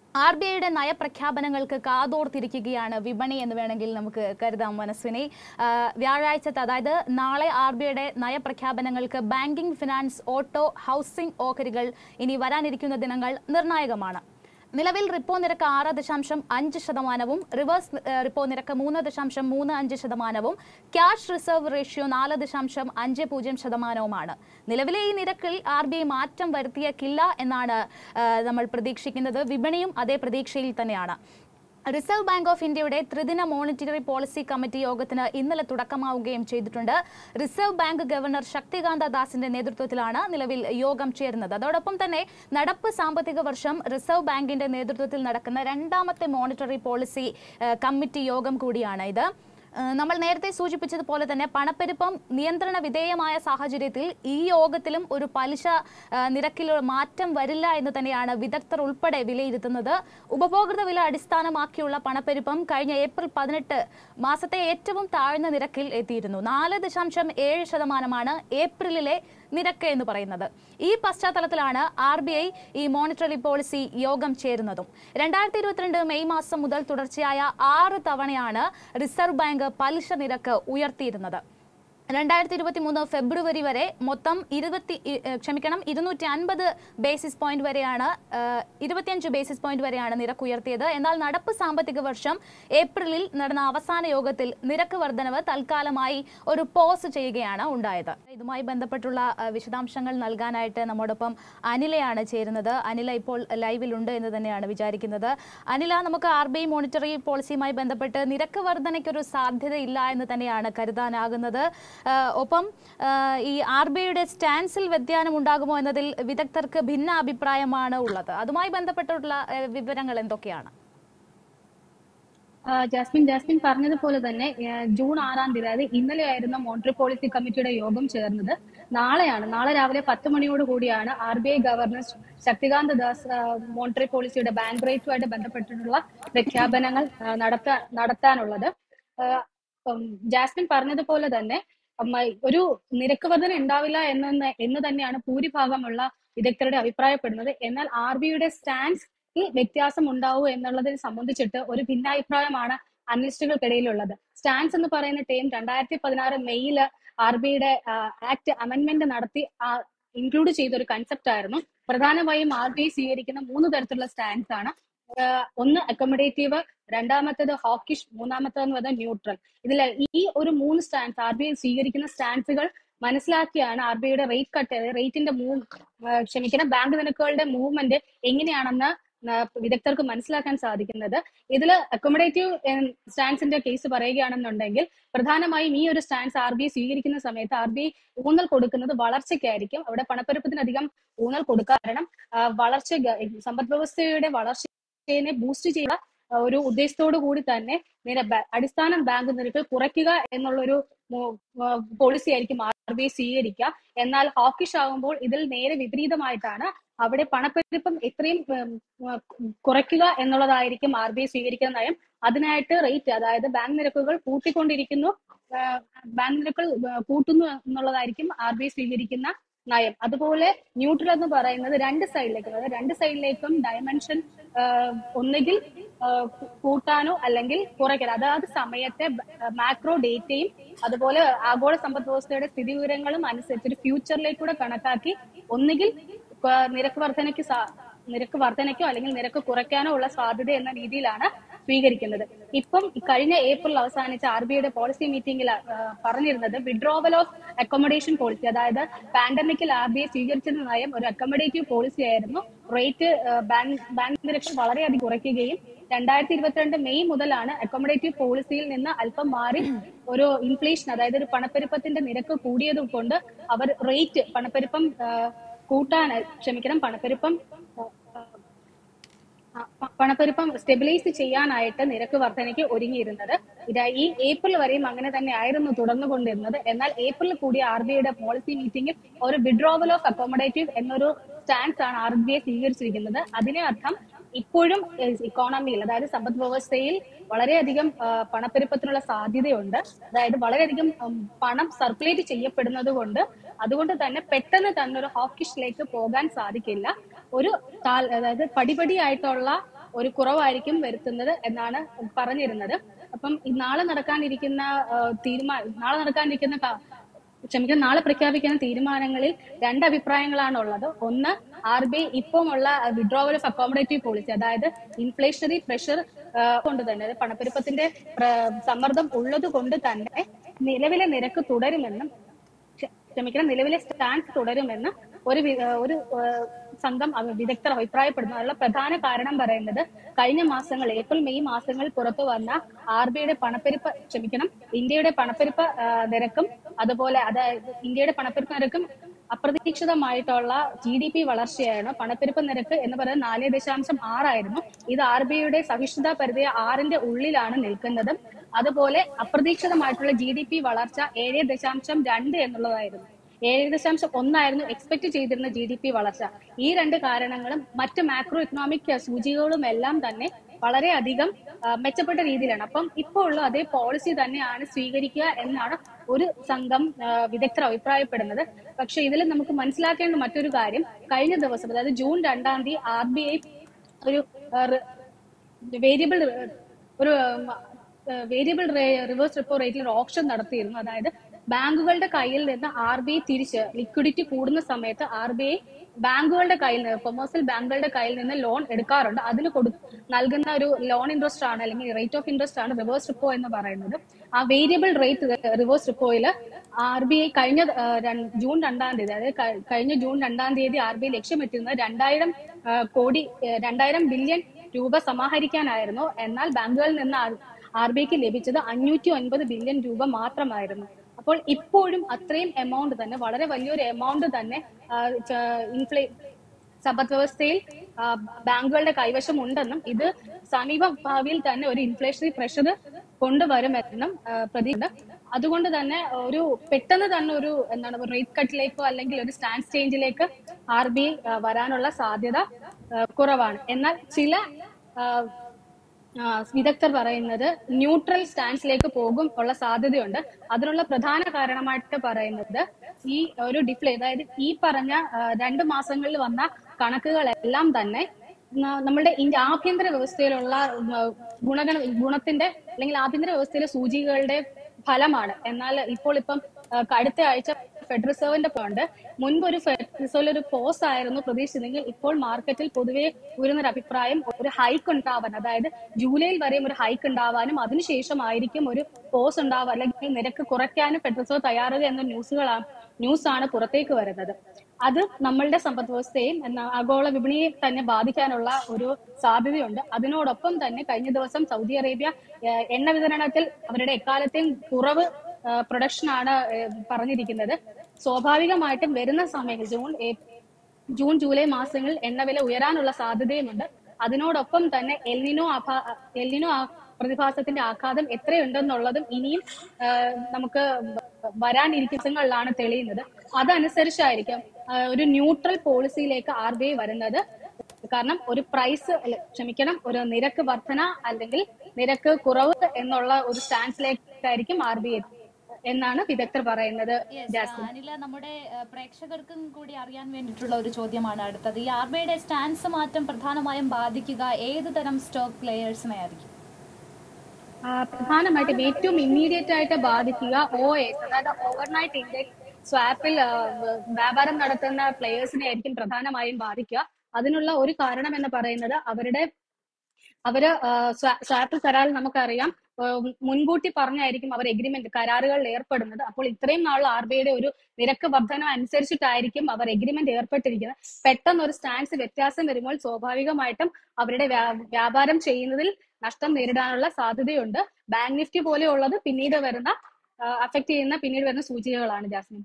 R B ഐയുടെ നയപ്രഖ്യാപനങ്ങൾക്ക് കാതോർത്തിരിക്കുകയാണ് വിപണി എന്ന് വേണമെങ്കിൽ നമുക്ക് കരുതാം മനസ്സിനെ ആ, വ്യാഴാഴ്ചത്തെ അതായത് നാളെ ആർ ബി ഐയുടെ നയപ്രഖ്യാപനങ്ങൾക്ക് ബാങ്കിംഗ് ഫിനാൻസ് ഓട്ടോ ഹൗസിംഗ് ഓഹരികൾ ഇനി വരാനിരിക്കുന്ന ദിനങ്ങൾ നിർണായകമാണ് നിലവിൽ റിപ്പോ നിരക്ക് ആറ് ദശാംശം അഞ്ച് ശതമാനവും റിവേഴ്സ് ഏഹ്, റിപ്പോ നിരക്ക് മൂന്ന് ദശാംശം മൂന്ന് അഞ്ച് ശതമാനവും ക്യാഷ് റിസർവ് റേഷ്യോ നാല് ദശാംശം അഞ്ച് പൂജ്യം ശതമാനവുമാണ് നിലവിലെ ഈ നിരക്കിൽ ആർ ബി ഐ മാറ്റം വരുത്തിയേക്കില്ല എന്നാണ് ഏഹ്, നമ്മൾ പ്രതീക്ഷിക്കുന്നത് വിപണിയും അതേ പ്രതീക്ഷയിൽ തന്നെയാണ് റിസർവ് ബാങ്ക് ഓഫ് ഇന്ത്യയുടെ ത്രിദിന മോണിറ്ററി പോളിസി കമ്മിറ്റി യോഗത്തിന് ഇന്നലെ തുടക്കമാവുകയും ചെയ്തിട്ടുണ്ട് റിസർവ് ബാങ്ക് ഗവർണർ ശക്തികാന്ത ദാസിന്റെ നേതൃത്വത്തിലാണ് നിലവിൽ യോഗം ചേരുന്നത് അതോടൊപ്പം തന്നെ നടപ്പ് സാമ്പത്തിക വർഷം റിസർവ് ബാങ്കിന്റെ നേതൃത്വത്തിൽ നടക്കുന്ന രണ്ടാമത്തെ മോണിറ്ററി പോളിസി ഏഹ്, കമ്മിറ്റി യോഗം കൂടിയാണ് ഇത് ഏഹ് നമ്മൾ നേരത്തെ സൂചിപ്പിച്ചതുപോലെ തന്നെ പണപ്പെരുപ്പം നിയന്ത്രണ വിധേയമായ സാഹചര്യത്തിൽ ഈ യോഗത്തിലും ഒരു പലിശ ഏഹ് നിരക്കിൽ ഒരു മാറ്റം വരില്ല എന്ന് തന്നെയാണ് വിദഗ്ധർ ഉൾപ്പെടെ വിലയിരുത്തുന്നത് ഉപഭോക്തൃ വില അടിസ്ഥാനമാക്കിയുള്ള പണപ്പെരുപ്പം കഴിഞ്ഞ ഏപ്രിൽ പതിനെട്ട് മാസത്തെ ഏറ്റവും താഴ്ന്ന നിരക്കിൽ എത്തിയിരുന്നു നാല് ദശാംശം ഏഴ് ശതമാനമാണ് ഏപ്രിലിലെ നിരക്ക് എന്ന് പറയുന്നത് ഈ പശ്ചാത്തലത്തിലാണ് ആർ ബി ഐ ഈ മോണിറ്ററി പോളിസി യോഗം ചേരുന്നതും രണ്ടായിരത്തി ഇരുപത്തിരണ്ട് മെയ് മാസം മുതൽ തുടർച്ചയായ ആറ് തവണയാണ് റിസർവ് ബാങ്ക് പലിശ നിരക്ക് ഉയർത്തിയിരുന്നത് രണ്ടായിരത്തി ഇരുപത്തി മൂന്ന് ഫെബ്രുവരി വരെ മൊത്തം ഇരുപത്തി ഇ- ഏഹ് ക്ഷമിക്കണം ഇരുന്നൂറ്റി അൻപത് ബേസിസ് പോയിന്റ് വരെയാണ് ഏഹ് ഇരുപത്തിയഞ്ച് ബേസിസ് പോയിന്റ് വരെയാണ് നിരക്ക് ഉയർത്തിയത് എന്നാൽ നടപ്പ് സാമ്പത്തിക വർഷം ഏപ്രിലിൽ നടന്ന അവസാന യോഗത്തിൽ നിരക്ക് വർധനവ് തൽക്കാലമായി ഒരു പോസ് ചെയ്യുകയാണ് ഉണ്ടായത് ഇതുമായി ബന്ധപ്പെട്ടുള്ള ഏഹ് വിശദാംശങ്ങൾ നൽകാനായിട്ട് നമ്മോടൊപ്പം അനിലയാണ് ചേരുന്നത് അനില ഇപ്പോൾ ലൈവിലുണ്ട് എന്ന് തന്നെയാണ് വിചാരിക്കുന്നത് അനില നമുക്ക് ആർ ബി ഐ മോണിറ്ററി പോളിസിയുമായി ബന്ധപ്പെട്ട് നിരക്ക് വർധനയ്ക്കൊരു സാധ്യതയില്ല എന്ന് തന്നെയാണ് കരുതാനാകുന്നത് ഏഹ് ഒപ്പം ഏഹ് ഈ ആർ ബി ഐയുടെ സ്റ്റാൻസിൽ വ്യതിയാനം ഉണ്ടാകുമോ എന്നതിൽ വിദഗ്ധർക്ക് ഭിന്ന അഭിപ്രായമാണ് ഉള്ളത് അതുമായി ബന്ധപ്പെട്ടുള്ള ഏഹ് വിവരങ്ങൾ എന്തൊക്കെയാണ് ആ, ജാസ്മിൻ ജാസ്മിൻ പറഞ്ഞതുപോലെ തന്നെ ആ, ജൂൺ ആറാം തീയതി അതായത് ഇന്നലെയായിരുന്നു മോണിറ്ററി പോളിസി കമ്മിറ്റിയുടെ യോഗം ചേർന്നത് നാളെയാണ് നാളെ രാവിലെ പത്ത് മണിയോട് കൂടിയാണ് R B I governor Shaktikanta Das ആ, മോണിറ്ററി പോളിസിയുടെ ബാങ്ക് റേറ്റുമായിട്ട് ബന്ധപ്പെട്ടിട്ടുള്ള പ്രഖ്യാപനങ്ങൾ ആ, നടത്താ നടത്താനുള്ളത് ആ, ഉം, ജാസ്മിൻ പറഞ്ഞതുപോലെ തന്നെ ഉം, ഒരു നിരക്ക് വർധന ഉണ്ടാവില്ല എന്ന് എന്ന് തന്നെയാണ് ഭൂരിഭാഗമുള്ള വിദഗ്ധരുടെ അഭിപ്രായപ്പെടുന്നത് എന്നാൽ ആർ ബിയുടെ സ്റ്റാൻസ് ഈ വ്യത്യാസം ഉണ്ടാവൂ എന്നുള്ളതിനെ സംബന്ധിച്ചിട്ട് ഒരു ഭിന്നാഭിപ്രായമാണ് അനലിസ്റ്റുകൾക്കിടയിലുള്ളത് സ്റ്റാൻസ് എന്ന് പറയുന്ന ടീം രണ്ടായിരത്തി പതിനാറ് മെയ്യില് ആർ ബിയുടെ ആക്ട് അമെന്റ്മെന്റ് നടത്തി ഇൻക്ലൂഡ് ചെയ്ത ഒരു കൺസെപ്റ്റ് ആയിരുന്നു പ്രധാനമായും ആർ ബി ഐ സ്വീകരിക്കുന്ന മൂന്ന് തരത്തിലുള്ള സ്റ്റാൻസ് ആണ് ആഹ് ഒന്ന് അക്കോമഡേറ്റീവ് രണ്ടാമത്തേത് ഹോക്കിഷ് മൂന്നാമത്തേന്ന് പറയുന്നത് ന്യൂട്രൽ ഇതിൽ ഈ ഒരു മൂന്ന് സ്റ്റാൻസ് ആർ ബി ഐ സ്വീകരിക്കുന്ന സ്റ്റാൻസുകൾ മനസ്സിലാക്കിയാണ് ആർ ബി ഐയുടെ റേറ്റ് കട്ട് റേറ്റിന്റെ മൂവ് ക്ഷമിക്കണം ബാങ്ക് നിരക്കുകളുടെ മൂവ്മെന്റ് എങ്ങനെയാണെന്ന് ആ, വിദഗ്ധർക്ക് മനസ്സിലാക്കാൻ സാധിക്കുന്നത് ഇതിൽ അക്കോമഡേറ്റീവ് സ്റ്റാൻസിന്റെ കേസ് പറയുകയാണെന്നുണ്ടെങ്കിൽ പ്രധാനമായും ഈ ഒരു സ്റ്റാൻസ് ആർ ബി ഐ സ്വീകരിക്കുന്ന സമയത്ത് ആർ ബി ഐ ഊന്നൽ കൊടുക്കുന്നത് വളർച്ചയ്ക്കായിരിക്കും അവിടെ പണപ്പെരുപ്പത്തിന് അധികം ഊന്നൽ കൊടുക്കുക കാരണം ആ, വളർച്ച ഗ- സമ്പദ് വ്യവസ്ഥയുടെ വളർച്ചയെ ബൂസ്റ്റ് ചെയ്യുക ആ, ഒരു ഉദ്ദേശത്തോടു കൂടി തന്നെ നിര ബ- അടിസ്ഥാന ബാങ്ക് നിരക്ക് കുറയ്ക്കുക എന്നുള്ളൊരു പോളിസി ആയിരിക്കും ആർ ബി ഐ സ്വീകരിക്കുക എന്നാൽ ഹോക്കിഷ് ആകുമ്പോൾ ഇതിൽ നേരെ വിപരീതമായിട്ടാണ് അവിടെ പണപ്പെരുപ്പം എത്രയും ഉം, ഉം, കുറയ്ക്കുക എന്നുള്ളതായിരിക്കും ആർ ബി ഐ സ്വീകരിക്കുന്ന നയം അതിനായിട്ട് റേറ്റ് അതായത് ബാങ്ക് നിരക്കുകൾ കൂട്ടിക്കൊണ്ടിരിക്കുന്നു ആ, ബാങ്ക് നിരക്കുകൾ ആ, കൂട്ടുന്നു എന്നുള്ളതായിരിക്കും ആർ ബി ഐ സ്വീകരിക്കുന്ന നയം അതുപോലെ ന്യൂട്രൽ എന്ന് പറയുന്നത് രണ്ട് സൈഡിലേക്കും അതായത് രണ്ട് സൈഡിലേക്കും ഡയമെൻഷൻ ഒന്നുകിൽ ആ, കൂട്ടാനോ അല്ലെങ്കിൽ കുറയ്ക്കാനോ അതാത് സമയത്തെ മാക്രോ ഡേറ്റയും അതുപോലെ ആഗോള സമ്പദ് വ്യവസ്ഥയുടെ സ്ഥിതി വിവരങ്ങളും അനുസരിച്ച് ഒരു ഫ്യൂച്ചറിലേക്കൂടെ കണക്കാക്കി ഒന്നുകിൽ ആ, നിരക്ക് വർധനയ്ക്ക് സാ- നിരക്ക് വർധനയ്ക്കോ അല്ലെങ്കിൽ നിരക്ക് കുറയ്ക്കാനോ ഉള്ള സാധ്യത എന്ന രീതിയിലാണ് സ്വീകരിക്കുന്നത് ഇപ്പം കഴിഞ്ഞ ഏപ്രിൽ അവസാനിച്ച ആർ ബി ഐയുടെ പോളിസി മീറ്റിംഗിൽ പറഞ്ഞിരുന്നത് വിഡ്രോവൽ ഓഫ് അക്കോമഡേഷൻ പോളിസി അതായത് പാൻഡമിക്കിൽ ആർ ബി ഐ സ്വീകരിച്ചിരുന്ന നയം ഒരു അക്കോമഡേറ്റീവ് പോളിസി ആയിരുന്നു റേറ്റ് ബാങ്ക് ബാങ്ക് നിരക്ക് വളരെയധികം കുറയ്ക്കുകയും രണ്ടായിരത്തി ഇരുപത്തിരണ്ട് മെയ് മുതലാണ് അക്കോമഡേറ്റീവ് പോളിസിയിൽ നിന്ന് അല്പം മാറി ഒരു ഇൻഫ്ലേഷൻ അതായത് ഒരു പണപ്പെരുപ്പത്തിന്റെ നിരക്ക് കൂടിയത് കൊണ്ട് അവർ റേറ്റ് പണപ്പെരുപ്പം ആ, കൂട്ടാൻ ക്ഷമിക്കണം പണപ്പെരുപ്പം ആ, ആ, പ- പണപ്പെരുപ്പം സ്റ്റെബിലൈസ് ചെയ്യാനായിട്ട് നിരക്ക് വർധനയ്ക്ക് ഒരുങ്ങിയിരുന്നത് ഇത് ഈ ഏപ്രിൽ വരെയും അങ്ങനെ തന്നെ ആയിരുന്നു തുടർന്നുകൊണ്ടിരുന്നത് എന്നാൽ ഏപ്രിൽ കൂടിയ ആർ ബി ഐയുടെ പോളിസി മീറ്റിംഗിൽ ഒരു വിഡ്രോവൽ ഓഫ് അക്കോമഡേറ്റീവ് എന്നൊരു സ്റ്റാൻസ് ആണ് ആർ ബി ഐ സ്വീകരിച്ചിരിക്കുന്നത് അതിനെ അർത്ഥം ഇപ്പോഴും ഇക്കോണമിയിൽ അതായത് സമ്പദ് വ്യവസ്ഥയിൽ വളരെയധികം ആ, പണപ്പെരുപ്പത്തിനുള്ള സാധ്യതയുണ്ട് അതായത് വളരെയധികം ഉം, പണം സർക്കുലേറ്റ് ചെയ്യപ്പെടുന്നത് കൊണ്ട് അതുകൊണ്ട് തന്നെ പെട്ടെന്ന് തന്നെ ഒരു ഹോക്കിഷിലേക്ക് പോകാൻ സാധിക്കില്ല ഒരു താൽ- അതായത് പടിപടിയായിട്ടുള്ള ഒരു കുറവായിരിക്കും വരുത്തുന്നത് എന്നാണ് പറഞ്ഞിരുന്നത് അപ്പം ഈ നാളെ നടക്കാനിരിക്കുന്ന തീരുമാനം നാളെ നടക്കാനിരിക്കുന്ന ക- ക്ഷമിക്കണം നാളെ പ്രഖ്യാപിക്കുന്ന തീരുമാനങ്ങളിൽ രണ്ട് അഭിപ്രായങ്ങളാണ് ഉള്ളത് ഒന്ന് ആർ ബി ഐ ഇപ്പമുള്ള വിഡ്രോവൽ ഓഫ് അക്കോമഡേറ്റീവ് പോളിസി അതായത് ഇൻഫ്ലേഷണറി പ്രഷർ കൊണ്ട് തന്നെ അതായത് പണപ്പെരുപ്പത്തിന്റെ പ്ര- സമ്മർദ്ദം ഉള്ളത് കൊണ്ട് തന്നെ നിലവിലെ നിരക്ക് തുടരുമെന്നും ക്ഷ- ക്ഷമിക്കണം നിലവിലെ സ്റ്റാൻസ് തുടരുമെന്ന് ഒരു വി- ഏഹ് ഒരു ഏഹ് സംഘം അവ- വിദഗ്ധർ അഭിപ്രായപ്പെടുന്നു അതിനുള്ള പ്രധാന കാരണം പറയുന്നത് കഴിഞ്ഞ മാസങ്ങൾ ഏപ്രിൽ മെയ് മാസങ്ങളിൽ പുറത്തു വന്ന ആർ ബിയുടെ പണപ്പെരുപ്പ് ക്ഷമിക്കണം ഇന്ത്യയുടെ പണപ്പെരുപ്പ് ഏഹ് നിരക്കും അതുപോലെ അതായത് ഇന്ത്യയുടെ പണപ്പെരുപ്പ് നിരക്കും അപ്രതീക്ഷിതമായിട്ടുള്ള ജി ഡി പി വളർച്ചയാണ് പണപ്പെരുപ്പ് നിരക്ക് എന്ന് പറയുന്നത് നാല് ദശാംശം ആറായിരുന്നു ഇത് ആർ ബി ഐയുടെ സഹിഷ്ണുതാ പരിധി ആറിന്റെ ഉള്ളിലാണ് നിൽക്കുന്നത് അതുപോലെ അപ്രതീക്ഷിതമായിട്ടുള്ള ജി ഡി പി വളർച്ച ഏഴ് ദശാംശം രണ്ട് എന്നുള്ളതായിരുന്നു ഏഴ് ദശാംശം ഒന്നായിരുന്നു എക്സ്പെക്ട് ചെയ്തിരുന്ന ജി ഡി പി വളർച്ച ഈ രണ്ട് കാരണങ്ങളും മറ്റ് മാക്രോ ഇക്കണോമിക് സൂചികകളും എല്ലാം തന്നെ വളരെയധികം ആ, മെച്ചപ്പെട്ട രീതിയിലാണ് അപ്പം ഇപ്പോൾ ഉള്ള അതേ പോളിസി തന്നെയാണ് സ്വീകരിക്കുക എന്നാണ് ഒരു സംഘം ആ, വിദഗ്ധർ അഭിപ്രായപ്പെടുന്നത് പക്ഷെ ഇതിൽ നമുക്ക് മനസ്സിലാക്കേണ്ട മറ്റൊരു കാര്യം കഴിഞ്ഞ ദിവസം അതായത് ജൂൺ രണ്ടാം തീയതി ആർ ബി ഐ ഒരു വേരിയബിൾ ഒരു വേരിയബിൾ റിവേഴ്സ് റിപ്പോ റേറ്റിൽ ഒരു ഓപ്ഷൻ നടത്തിയിരുന്നു അതായത് ബാങ്കുകളുടെ കയ്യിൽ നിന്ന് ആർ ബി ഐ തിരിച്ച് ലിക്വിഡിറ്റി കൂടുന്ന സമയത്ത് ആർ ബി ഐ ബാങ്കുകളുടെ കയ്യിൽ നിന്ന് കൊമേഴ്സ്യൽ ബാങ്കുകളുടെ കയ്യിൽ നിന്ന് ലോൺ എടുക്കാറുണ്ട് അതിന് കൊടു നൽകുന്ന ഒരു ലോൺ ഇൻട്രസ്റ്റ് ആണ് അല്ലെങ്കിൽ റേറ്റ് ഓഫ് ഇൻട്രസ്റ്റ് ആണ് റിവേഴ്സ് റിപ്പോ എന്ന് പറയുന്നത് ആ വേരിയബിൾ റേറ്റ് റിവേഴ്സ് റിപ്പോയിൽ ആർ ബി ഐ കഴിഞ്ഞ ആ, രൺ- ജൂൺ രണ്ടാം തീയതി അതായത് കഴി- കഴിഞ്ഞ ജൂൺ രണ്ടാം തീയതി ആർ ബി ഐ ലക്ഷ്യമിട്ടിരുന്നത് രണ്ടായിരം ആ, കോടി ആ, രണ്ടായിരം ബില്യൺ രൂപ സമാഹരിക്കാനായിരുന്നു എന്നാൽ ബാങ്കുകളിൽ നിന്ന് ആർ ബി ഐക്ക് ലഭിച്ചത് അഞ്ഞൂറ്റി ഒൻപത് ബില്യൺ രൂപ മാത്രമായിരുന്നു അപ്പോൾ ഇപ്പോഴും അത്രയും എമൗണ്ട് തന്നെ വളരെ വലിയൊരു എമൗണ്ട് തന്നെ ആ, ച- ഇൻഫ്ലേ സമ്പദ് വ്യവസ്ഥയിൽ ആ, ബാങ്കുകളുടെ കൈവശം ഉണ്ടെന്നും ഇത് സമീപ ഭാവിയിൽ തന്നെ ഒരു ഇൻഫ്ലേഷണറി പ്രഷർ കൊണ്ടുവരുമെന്നും ആ, പ്രതീക്ഷ അതുകൊണ്ട് തന്നെ ഒരു പെട്ടെന്ന് തന്നെ ഒരു എന്താണ് റേറ്റ് കട്ടിലേക്കോ അല്ലെങ്കിൽ ഒരു സ്റ്റാൻഡ് ചേഞ്ചിലേക്ക് ആർ ബി ഐ വരാനുള്ള സാധ്യത ആ, കുറവാണ് എന്നാൽ ചില ആ, ആ, വിദഗ്ധർ പറയുന്നത് ന്യൂട്രൽ സ്റ്റാൻസിലേക്ക് പോകും ഉള്ള സാധ്യതയുണ്ട് അതിനുള്ള പ്രധാന കാരണമായിട്ട് പറയുന്നത് ഈ ഒരു ഡിഫ്ലേ അതായത് ഈ പറഞ്ഞ ആ, രണ്ട് മാസങ്ങളിൽ വന്ന കണക്കുകളെല്ലാം തന്നെ ന- നമ്മുടെ ഇന്ത്യ ആഭ്യന്തര വ്യവസ്ഥയിലുള്ള ഉം, ഗുണഗണ ഗുണത്തിന്റെ അല്ലെങ്കിൽ ആഭ്യന്തര വ്യവസ്ഥയിലെ സൂചികകളുടെ ഫലമാണ് എന്നാൽ ഇപ്പോൾ ഇപ്പം ആ, അടുത്ത ആഴ്ച ഫെഡറൽ റിസർവിന്റെ പോണ്ട് മുൻപ് ഒരു ഫെഡറൽ റിസർവിൽ ഒരു പോസ് ആയിരുന്നു പ്രതീക്ഷിച്ചതെങ്കിൽ ഇപ്പോൾ മാർക്കറ്റിൽ പൊതുവെ ഉയരുന്ന ഒരു അഭിപ്രായം ഒരു ഹൈക്ക് ഉണ്ടാവാൻ അതായത് ജൂലൈയിൽ വരെയും ഒരു ഹൈക്ക് ഉണ്ടാവാനും അതിനുശേഷമായിരിക്കും ഒരു പോസ് ഉണ്ടാവുക അല്ലെങ്കിൽ നിരക്ക് കുറയ്ക്കാനും ഫെഡറൽ റിസർവ് തയ്യാറുക എന്ന ന്യൂസുകളാണ് ന്യൂസ് ആണ് പുറത്തേക്ക് വരുന്നത് അത് നമ്മളുടെ സമ്പദ് വ്യവസ്ഥയും എന്ന ആഗോള വിപണിയെ തന്നെ ബാധിക്കാനുള്ള ഒരു സാധ്യതയുണ്ട് അതിനോടൊപ്പം തന്നെ കഴിഞ്ഞ ദിവസം സൗദി അറേബ്യ ഏഹ്, എണ്ണ വിതരണത്തിൽ അവരുടെ എക്കാലത്തെയും കുറവ് പ്രൊഡക്ഷൻ ആണ് ഏഹ്, പറഞ്ഞിരിക്കുന്നത് സ്വാഭാവികമായിട്ടും വരുന്ന സമയങ്ങൾ ജൂൺ ഏ- ജൂൺ ജൂലൈ മാസങ്ങളിൽ എണ്ണവില ഉയരാനുള്ള സാധ്യതയുമുണ്ട് അതിനോടൊപ്പം തന്നെ എൽനിനോ അഭാ എൽനിനോ ആ- പ്രതിഭാസത്തിന്റെ ആഘാതം എത്രയുണ്ടെന്നുള്ളതും ഇനിയും ആ, നമുക്ക് വരാനിരിക്കുന്ന ദിവസങ്ങളിലാണ് തെളിയുന്നത് അതനുസരിച്ചായിരിക്കും ആ, ഒരു ന്യൂട്രൽ പോളിസിയിലേക്ക് ആർ ബി ഐ വരുന്നത് കാരണം ഒരു പ്രൈസ് അല്ല, ക്ഷമിക്കണം ഒരു നിരക്ക് വർധന അല്ലെങ്കിൽ നിരക്ക് കുറവ് എന്നുള്ള ഒരു സ്റ്റാൻസിലേക്കായിരിക്കും ആർ ബി ഐ എന്നാണ് വിദഗ്ധർ പറയുന്നത് ജാസ്മിൻ അനില നമ്മുടെ ഏഹ്, പ്രേക്ഷകർക്കും കൂടി അറിയാൻ വേണ്ടിയിട്ടുള്ള ഒരു ചോദ്യമാണ് അടുത്തത് ഈ ആർ ബി ഐയുടെ സ്റ്റാൻസ് മാറ്റം പ്രധാനമായും ബാധിക്കുക ഏത് തരം സ്റ്റോക്ക് പ്ലെയേഴ്സിനെ ആയിരിക്കും ആ, പ്രധാനമായിട്ടും ഏറ്റവും ഇമ്മീഡിയറ്റ് ആയിട്ട് ബാധിക്കുക ഒ എസ് അതായത് ഓവർനൈറ്റ് ഇൻഡെക്സ് സ്വാപ്പിൽ ആ, വ്യാപാരം നടത്തുന്ന പ്ലെയേഴ്സിനെ ആയിരിക്കും പ്രധാനമായും ബാധിക്കുക അതിനുള്ള ഒരു കാരണം എന്ന് പറയുന്നത് അവരുടെ അവര് സ്വാപ്പ് കരാറിൽ നമുക്കറിയാം ആ, മുൻകൂട്ടി പറഞ്ഞായിരിക്കും അവർ എഗ്രിമെന്റ് കരാറുകളിൽ ഏർപ്പെടുന്നത് അപ്പോൾ ഇത്രയും നാൾ ആർ ബി ഐയുടെ ഒരു നിരക്ക് വർധന അനുസരിച്ചിട്ടായിരിക്കും അവർ എഗ്രിമെന്റ് ഏർപ്പെട്ടിരിക്കുന്നത് പെട്ടെന്ന് ഒരു സ്റ്റാൻസ് വ്യത്യാസം വരുമ്പോൾ സ്വാഭാവികമായിട്ടും അവരുടെ വ്യാ- വ്യാപാരം ചെയ്യുന്നതിൽ നഷ്ടം നേരിടാനുള്ള സാധ്യതയുണ്ട് ബാങ്ക് നിഫ്റ്റി പോലെയുള്ളത് പിന്നീട് വരുന്ന അഫക്ട് ചെയ്യുന്ന പിന്നീട് വരുന്ന സൂചികകളാണ് ജാസ്മിൻ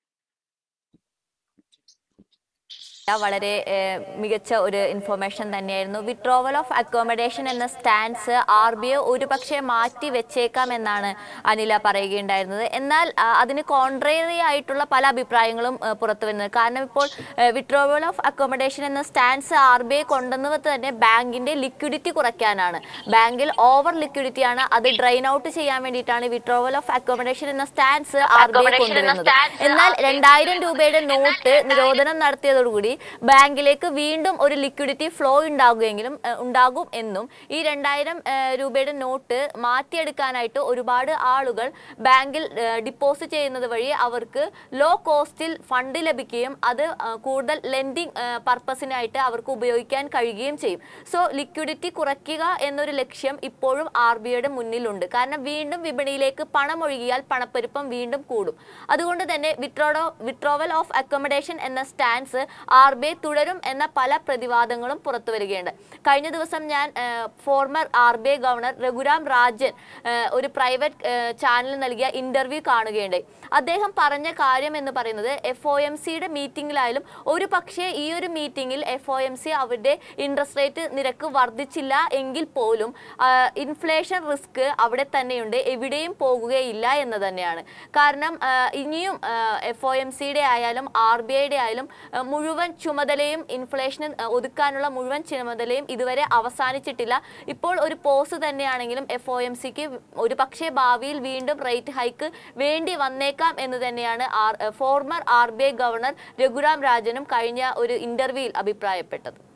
വളരെ ഏഹ്, മികച്ച ഒരു ഇൻഫർമേഷൻ തന്നെയായിരുന്നു വിഡ്രോവൽ ഓഫ് അക്കോമഡേഷൻ എന്ന സ്റ്റാൻസ് ആർ ബി ഐ ഒരുപക്ഷെ മാറ്റി വെച്ചേക്കാം എന്നാണ് അനില പറയുകയുണ്ടായിരുന്നത് എന്നാൽ ആ, അതിന് കോൺട്രറി ആയിട്ടുള്ള പല അഭിപ്രായങ്ങളും ഏഹ്, പുറത്തു വരുന്നത് കാരണം ഇപ്പോൾ വിഡ്രോവൽ ഓഫ് അക്കോമഡേഷൻ എന്ന സ്റ്റാൻസ് ആർ ബി ഐ കൊണ്ടുവന്നത് തന്നെ ബാങ്കിന്റെ ലിക്വിഡിറ്റി കുറയ്ക്കാനാണ് ബാങ്കിൽ ഓവർ ലിക്വിഡിറ്റി ആണ് അത് ഡ്രെയിൻ ഔട്ട് ചെയ്യാൻ വേണ്ടിയിട്ടാണ് വിഡ്രോവൽ ഓഫ് അക്കോമഡേഷൻ എന്ന സ്റ്റാൻസ് ആർ ബി ഐ കൊണ്ടുവരുന്നത് എന്നാൽ രണ്ടായിരം രൂപയുടെ നോട്ട് നിരോധനം നടത്തിയതോടുകൂടി ബാങ്കിലേക്ക് വീണ്ടും ഒരു ലിക്വിഡിറ്റി ഫ്ലോ ഉണ്ടാകുമെങ്കിലും ഏഹ്, ഉണ്ടാകും എന്നും ഈ രണ്ടായിരം രൂപയുടെ നോട്ട് മാറ്റിയെടുക്കാനായിട്ട് ഒരുപാട് ആളുകൾ ബാങ്കിൽ ഡിപ്പോസിറ്റ് ചെയ്യുന്നത് വഴി അവർക്ക് ലോ കോസ്റ്റിൽ ഫണ്ട് ലഭിക്കുകയും അത് ആ, കൂടുതൽ ലെൻഡിങ് പർപ്പസിനായിട്ട് അവർക്ക് ഉപയോഗിക്കാൻ കഴിയുകയും ചെയ്യും സോ ലിക്വിഡിറ്റി കുറയ്ക്കുക എന്നൊരു ലക്ഷ്യം ഇപ്പോഴും ആർ ബി ഐയുടെ മുന്നിലുണ്ട് കാരണം വീണ്ടും വിപണിയിലേക്ക് പണം ഒഴുകിയാൽ പണപ്പെരുപ്പം വീണ്ടും കൂടും അതുകൊണ്ട് തന്നെ വിട്രോഡോ വിട്രോവൽ ഓഫ് അക്കോമഡേഷൻ എന്ന സ്റ്റാൻസ് ആർ ബി ഐ തുടരും എന്ന പല പ്രതിവാദങ്ങളും പുറത്തു വരികയുണ്ട് കഴിഞ്ഞ ദിവസം ഞാൻ former R B I governor Raghuram Rajan ആ, ഒരു പ്രൈവറ്റ് ചാനലിൽ നൽകിയ ഇന്റർവ്യൂ കാണുകയുണ്ടായി അദ്ദേഹം പറഞ്ഞ കാര്യം എന്ന് പറയുന്നത് എഫ് ഒ എം സിയുടെ മീറ്റിംഗിലായാലും ഒരു പക്ഷേ ഈ ഒരു മീറ്റിംഗിൽ എഫ് ഒ എം സി അവരുടെ ഇൻട്രസ്റ്റ് റേറ്റ് നിരക്ക് വർദ്ധിച്ചില്ല എങ്കിൽ പോലും ഇൻഫ്ലേഷൻ റിസ്ക് അവിടെ തന്നെയുണ്ട് എവിടെയും പോകുകയില്ല എന്ന് തന്നെയാണ് കാരണം ആ, ഇനിയും എഫ് ഒ എം സിയുടെ ആയാലും ആർ ബി ഐയുടെ ആയാലും ആ, മുഴുവൻ ചുമതലയും ഇൻഫ്ലേഷൻ ഒതുക്കാനുള്ള മുഴുവൻ ചുമതലയും ഇതുവരെ അവസാനിച്ചിട്ടില്ല ഇപ്പോൾ ഒരു പോസ് തന്നെയാണെങ്കിലും എഫ് ഒ എം സിക്ക് ഒരു പക്ഷേ ഭാവിയിൽ വീണ്ടും റേറ്റ് ഹൈക്ക് വേണ്ടി വന്നേക്കാം എന്ന് തന്നെയാണ് R former R B I governor Raghuram രാജനും കഴിഞ്ഞ ഒരു ഇന്റർവ്യൂവിൽ അഭിപ്രായപ്പെട്ടത്